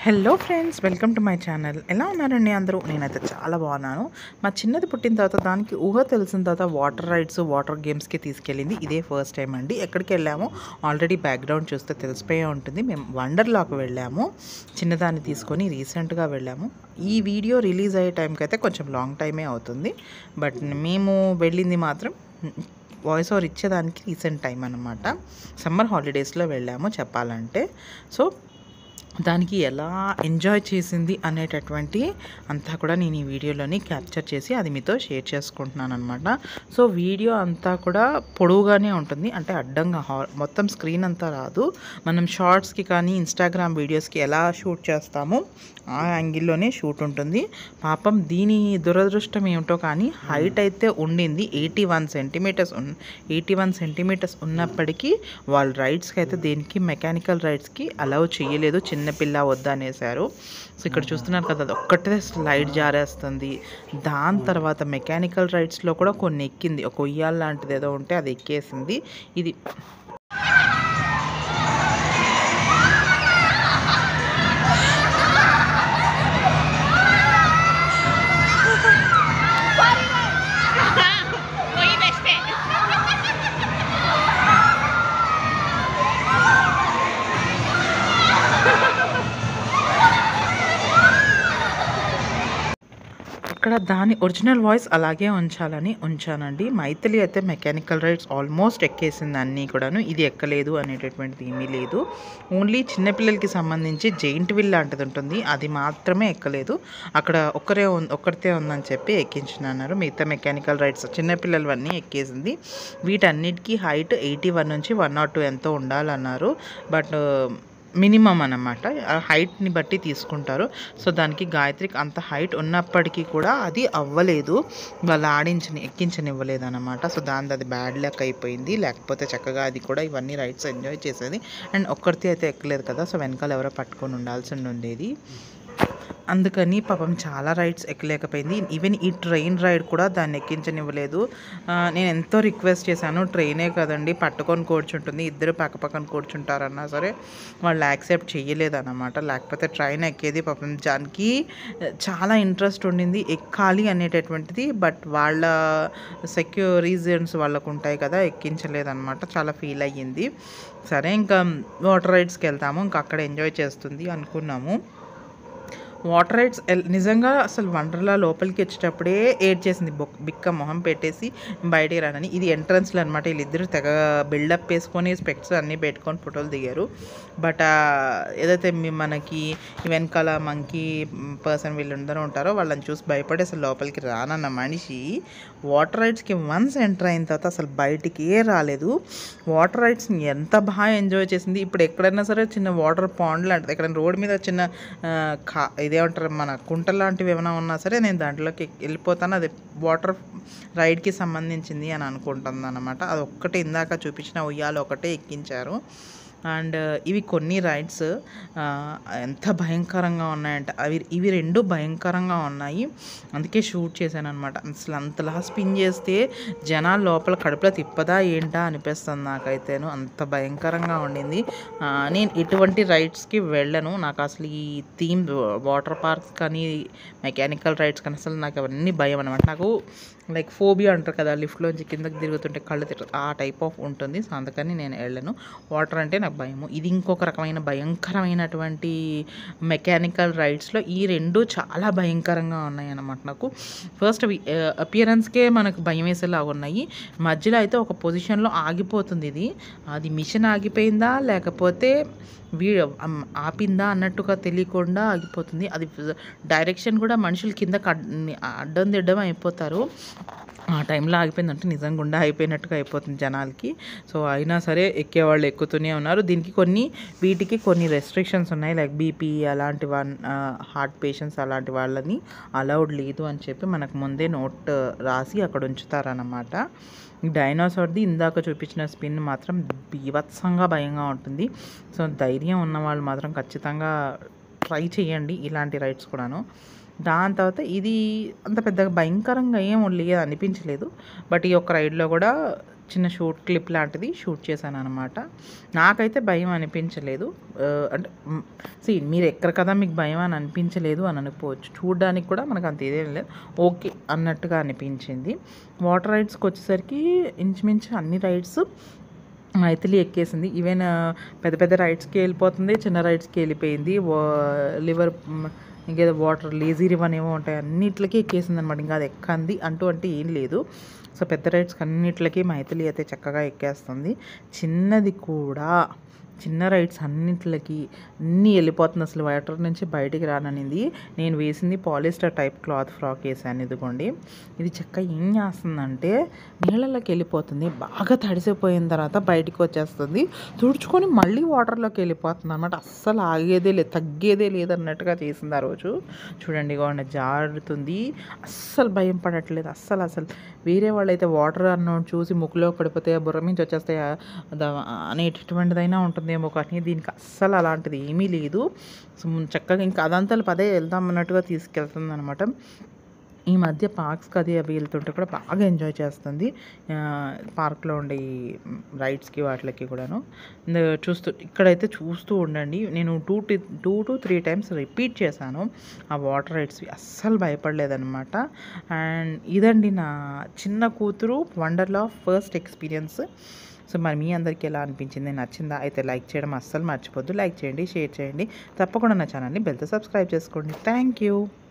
hello friends welcome to my channel ఎలా ఉన్నారండి అందరూ నేనైతే చాలా బాగున్నాను మా చిన్నది పుట్టిన తర్వాత దానికి ఊహ తెలిసిన తర్వాత వాటర్ రైడ్స్ వాటర్ గేమ్స్కి తీసుకెళ్ళింది ఇదే ఫస్ట్ టైం అండి ఎక్కడికి వెళ్ళాము ఆల్రెడీ బ్యాక్గ్రౌండ్ చూస్తే తెలిసిపోయే ఉంటుంది మేము వండర్లాకి వెళ్ళాము చిన్నదాన్ని తీసుకొని రీసెంట్గా వెళ్ళాము ఈ వీడియో రిలీజ్ అయ్యే టైంకి అయితే కొంచెం లాంగ్ టైమే అవుతుంది బట్ మేము వెళ్ళింది మాత్రం వాయిస్ ఓవర్ ఇచ్చేదానికి రీసెంట్ టైం అనమాట సమ్మర్ హాలిడేస్లో వెళ్ళాము చెప్పాలంటే సో దానికి ఎలా ఎంజాయ్ చేసింది అనేటటువంటి అంతా కూడా నేను ఈ వీడియోలోని క్యాప్చర్ చేసి అది మీతో షేర్ చేసుకుంటున్నాను అనమాట సో వీడియో అంతా కూడా పొడవుగానే ఉంటుంది అంటే అడ్డంగా హా- మొత్తం స్క్రీన్ అంతా రాదు మనం షార్ట్స్కి కానీ ఇన్స్టాగ్రామ్ వీడియోస్కి ఎలా షూట్ చేస్తామో ఆ యాంగిల్లోనే షూట్ ఉంటుంది పాపం దీని దురదృష్టం ఏమిటో కానీ హైట్ అయితే ఉండింది ఎయిటీ వన్ సెంటీమీటర్స్ ఉన్ ఎయిటీ వన్ సెంటీమీటర్స్ ఉన్నప్పటికీ వాళ్ళు రైడ్స్కి అయితే దేనికి మెకానికల్ రైడ్స్కి అలౌ చేయలేదు చిన్నపిల్ల వద్దనేసారు సో ఇక్కడ చూస్తున్నారు కదా అది ఒక్కటే స్లైడ్ జారేస్తుంది దాని తర్వాత మెకానికల్ రైడ్స్లో కూడా కొన్ని ఎక్కింది ఒక ఉయ్యాల లాంటిది ఏదో ఉంటే అది ఎక్కేసింది ఇది वही बेस्ट है ఇక్కడ దాని ఒరిజినల్ వాయిస్ అలాగే ఉంచాలని ఉంచానండి మైథిలి అయితే మెకానికల్ రైడ్స్ ఆల్మోస్ట్ ఎక్కేసింది అన్నీ కూడాను ఇది ఎక్కలేదు అనేటటువంటిది ఏమీ లేదు ఓన్లీ చిన్నపిల్లలకి సంబంధించి జెయింట్ విల్ లాంటిది ఉంటుంది అది మాత్రమే ఎక్కలేదు అక్కడ ఒక్కరే ఉన్- ఒక్కరితే ఉందని చెప్పి ఎక్కించినారు మిగతా మెకానికల్ రైడ్స్ చిన్నపిల్లలవన్నీ ఎక్కేసింది వీటన్నిటికీ హైట్ ఎయిటీ వన్ నుంచి వన్ నాట్ టూ ఎంతో ఉండాలన్నారు బట్ మినిమం అన్నమాట ఆ హైట్ని బట్టి తీసుకుంటారు సో దానికి గాయత్రికి అంత హైట్ ఉన్నప్పటికీ కూడా అది అవ్వలేదు వాళ్ళు ఆడించని ఎక్కించనివ్వలేదు అనమాట సో దాని అది బ్యాడ్ లక్ అయిపోయింది లేకపోతే చక్కగా అది కూడా ఇవన్నీ రైడ్స్ ఎంజాయ్ చేసేది అండ్ ఒక్కరితే అయితే ఎక్కలేదు కదా సో వెనకాల ఎవరో పట్టుకొని ఉండాల్సి ఉండేది అందుకని పాపం చాలా రైడ్స్ ఎక్కలేకపోయింది ఈవెన్ ఈ ట్రైన్ రైడ్ కూడా దాన్ని ఎక్కించనివ్వలేదు ఆ, నేను ఎంతో రిక్వెస్ట్ చేశాను ట్రైనే కదండి పట్టుకొని కూర్చుంటుంది ఇద్దరు పక్క పక్కన కూర్చుంటారన్నా సరే వాళ్ళు యాక్సెప్ట్ చేయలేదు అనమాట లేకపోతే ట్రైన్ ఎక్కేది పాపం దానికి చాలా ఇంట్రెస్ట్ ఉండింది ఎక్కాలి అనేటటువంటిది బట్ వాళ్ళ సెక్యూర్ రీజన్స్ వాళ్ళకు ఉంటాయి కదా ఎక్కించలేదన్నమాట చాలా ఫీల్ అయ్యింది సరే ఇంకా వాటర్ రైడ్స్కి వెళ్తాము ఇంకా అక్కడ ఎంజాయ్ చేస్తుంది అనుకున్నాము వాటర్ రైడ్స్ ఎల్- నిజంగా అసలు వండర్లా లోపలికి వచ్చేటప్పుడే ఏడ్ చేసింది బొక్ బిక్క మొహం పెట్టేసి బయటికి రానని ఇది ఎంట్రన్స్లో అనమాట వీళ్ళిద్దరు తెగ బిల్డప్ వేసుకొని స్పెక్ట్స్ అన్నీ పెట్టుకొని ఫోటోలు దిగారు బట్ ఆ, ఏదైతే మీ మనకి ఈ వెనకాల మంకీ పర్సన్ వీళ్ళందరూ ఉంటారో వాళ్ళని చూసి భయపడి అసలు లోపలికి రానన్న మనిషి వాటర్ రైడ్స్కి వన్స్ ఎంటర్ అయిన తర్వాత అసలు బయటికే రాలేదు వాటర్ రైడ్స్ని ఎంత బాగా ఎంజాయ్ చేసింది ఇప్పుడు ఎక్కడైనా సరే చిన్న వాటర్ పాండ్ లాంటిది ఎక్కడైనా రోడ్ మీద చిన్న ఆ, కా ఇదేమంటారు మన కుంట లాంటివి ఏమైనా ఉన్నా సరే నేను దాంట్లోకి ఎక్- వెళ్ళిపోతాను అది వాటర్ రైడ్కి సంబంధించింది అని అనుకుంటుంది అనమాట అది ఒక్కటే ఇందాక చూపించిన ఉయ్యాలు ఒకటే ఎక్కించారు అండ్ ఇవి కొన్ని రైడ్స్ ఎంత భయంకరంగా ఉన్నాయంటే అవి ఇవి రెండు భయంకరంగా ఉన్నాయి అందుకే షూట్ చేశాను అనమాట అసలు అంతలా స్పిన్ చేస్తే జనాలు లోపల కడుపులో తిప్పదా ఏంటా అనిపిస్తుంది నాకైతేను అంత భయంకరంగా ఉండింది ఆ, నేను ఎటువంటి రైడ్స్కి వెళ్ళను నాకు అసలు ఈ థీమ్ వాటర్ పార్క్స్ కానీ మెకానికల్ రైడ్స్ కానీ అసలు నాకు అవన్నీ భయం అనమాట నాకు లైక్ ఫోబియా అంటారు కదా లిఫ్ట్లోంచి కిందకి తిరుగుతుంటే కళ్ళు తిరుగు ఆ టైప్ ఆఫ్ ఉంటుంది సో అందుకని నేను వెళ్ళను వాటర్ అంటే నాకు భయము ఇది ఇంకొక రకమైన భయంకరమైనటువంటి మెకానికల్ రైడ్స్లో ఈ రెండు చాలా భయంకరంగా ఉన్నాయి అన్నమాట నాకు ఫస్ట్ అవి అపియరెన్స్కే మనకు భయం వేసేలాగా ఉన్నాయి మధ్యలో అయితే ఒక పొజిషన్లో ఆగిపోతుంది ఇది అది మిషన్ ఆగిపోయిందా లేకపోతే వీ అమ్, ఆపిందా అన్నట్టుగా తెలియకుండా ఆగిపోతుంది అది డైరెక్షన్ కూడా మనుషులు కింద అడ్డం తిడ్డం అయిపోతారు ఆ టైంలో ఆగిపోయిందంటే నిజంగా గుండా అయిపోయినట్టుగా అయిపోతుంది జనాలకి సో అయినా సరే ఎక్కేవాళ్ళు ఎక్కుతూనే ఉన్నారు దీనికి కొన్ని వీటికి కొన్ని రెస్ట్రిక్షన్స్ ఉన్నాయి లైక్ బీపీ అలాంటి వన్ హార్ట్ పేషెంట్స్ అలాంటి వాళ్ళని అలౌడ్ లేదు అని చెప్పి మనకు ముందే నోట్ రాసి అక్కడ ఉంచుతారన్నమాట డైనోసార్ది ఇందాక చూపించిన స్పిన్ మాత్రం బీభత్సంగా భయంగా ఉంటుంది సో ధైర్యం ఉన్న వాళ్ళు మాత్రం ఖచ్చితంగా ట్రై చేయండి ఇలాంటి రైడ్స్ కూడాను దాని తర్వాత ఇది అంత పెద్దగా భయంకరంగా ఏం లేదు అనిపించలేదు బట్ ఈ ఒక్క రైడ్లో కూడా చిన్న షూట్ క్లిప్ లాంటిది షూట్ చేశాను అనమాట నాకైతే భయం అనిపించలేదు ఆ, అంటే సి మీరు ఎక్కడ కదా మీకు భయం అని అనిపించలేదు అని అనుకోవచ్చు చూడడానికి కూడా మనకు అంత ఇదేం లేదు ఓకే అన్నట్టుగా అనిపించింది వాటర్ రైడ్స్కి వచ్చేసరికి ఇంచుమించు అన్ని రైడ్స్ మైథిలి ఎక్కేసింది ఈవెన్ ఆ, పెద్ద పెద్ద రైడ్స్కి వెళ్ళిపోతుంది చిన్న రైడ్స్కి వెళ్ళిపోయింది లివర్ ఇంకేదో వాటర్ లేజీ రివన్ ఏమో ఉంటాయి అన్నిట్లకి ఎక్కేసింది అనమాట ఇంకా అది ఎక్కంది అంటూ అంటే ఏం లేదు సో పెద్ద రైడ్స్కి అన్నిట్లకి మైథిలి అయితే చక్కగా ఎక్కేస్తుంది చిన్నది కూడా చిన్న రైడ్స్ అన్నింటికి అన్నీ వెళ్ళిపోతుంది అసలు వాటర్ నుంచి బయటికి రాననింది నేను వేసింది పాలిస్టర్ టైప్ క్లాత్ ఫ్రాక్ వేసాను ఇదిగోండి ఇది చెక్క ఏం చేస్తుందంటే నీళ్ళలోకి వెళ్ళిపోతుంది బాగా తడిసిపోయిన తర్వాత బయటికి వచ్చేస్తుంది తుడుచుకొని మళ్ళీ వాటర్లోకి వెళ్ళిపోతుంది అనమాట అస్సలు ఆగేదే లేదు తగ్గేదే లేదు అన్నట్టుగా చేసింది ఆ రోజు చూడండి ఇగోండి జారుతుంది అస్సలు భయం పడట్లేదు అస్సలు అసలు వేరే వాళ్ళైతే వాటర్ అన్న చూసి ముక్కులో పడిపోతే బుర్ర నుంచి వచ్చేస్తాయి ఆ- ద- అనేటటువంటిదైనా ఉంటుందేమో కానీ దీనికి అస్సలు అలాంటిది ఏమీ లేదు సో చక్కగా ఇంకా అదంతా పదే వెళ్దాం అన్నట్టుగా తీసుకెళ్తుంది అనమాట ఈ మధ్య పార్క్స్కి అది అవి వెళ్తుంటే కూడా బాగా ఎంజాయ్ చేస్తుంది ఆ, పార్క్లో ఉండే ఈ రైడ్స్కి వాటికి కూడాను ఇంద చూస్తూ ఇక్కడైతే చూస్తూ ఉండండి నేను టూ టి two to three times repeat చేశాను ఆ వాటర్ రైడ్స్వి అస్సలు భయపడలేదన్నమాట అండ్ ఇదండి నా చిన్న కూతురు వండర్లా ఫస్ట్ ఎక్స్పీరియన్స్ సో మరి మీ అందరికీ ఎలా అనిపించింది నచ్చిందా అయితే లైక్ చేయడం అస్సలు మర్చిపోద్దు లైక్ చేయండి షేర్ చేయండి తప్పకుండా నా ఛానల్ని బెల్తో సబ్స్క్రైబ్ చేసుకోండి థ్యాంక్ యూ